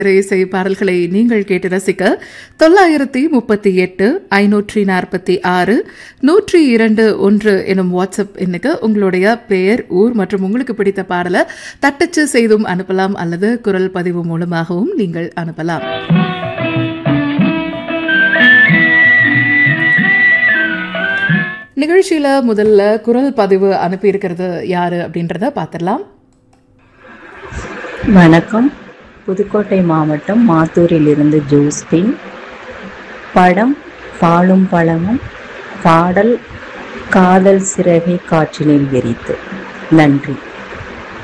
இசை பாடல்களை நீங்கள் கேட்டு ரசிக்க தொள்ளாயிரத்தி முப்பத்தி எட்டு ஐநூற்றி நாற்பத்தி ஆறு நூற்றி இரண்டு ஒன்று எனும் வாட்ஸ்அப் எண்ணுக்கு உங்களுடைய பெயர் ஊர் மற்றும் உங்களுக்கு பிடித்த பாடலை தட்டச்சு செய்தும் அனுப்பலாம் அல்லது குரல் பதிவு மூலமாகவும் நீங்கள் அனுப்பலாம் நிகழ்ச்சியில முதல்ல குரல் பதிவு அனுப்பியிருக்கிறது யாரு அப்படின்றத பார்த்துடலாம் வணக்கம் புதுக்கோட்டை மாவட்டம் மாத்தூரிலிருந்து ஜோஸ்பின் படம் பாலும் பழமும் பாடல் காதல் சிறகை காற்றினில் விரித்து நன்றி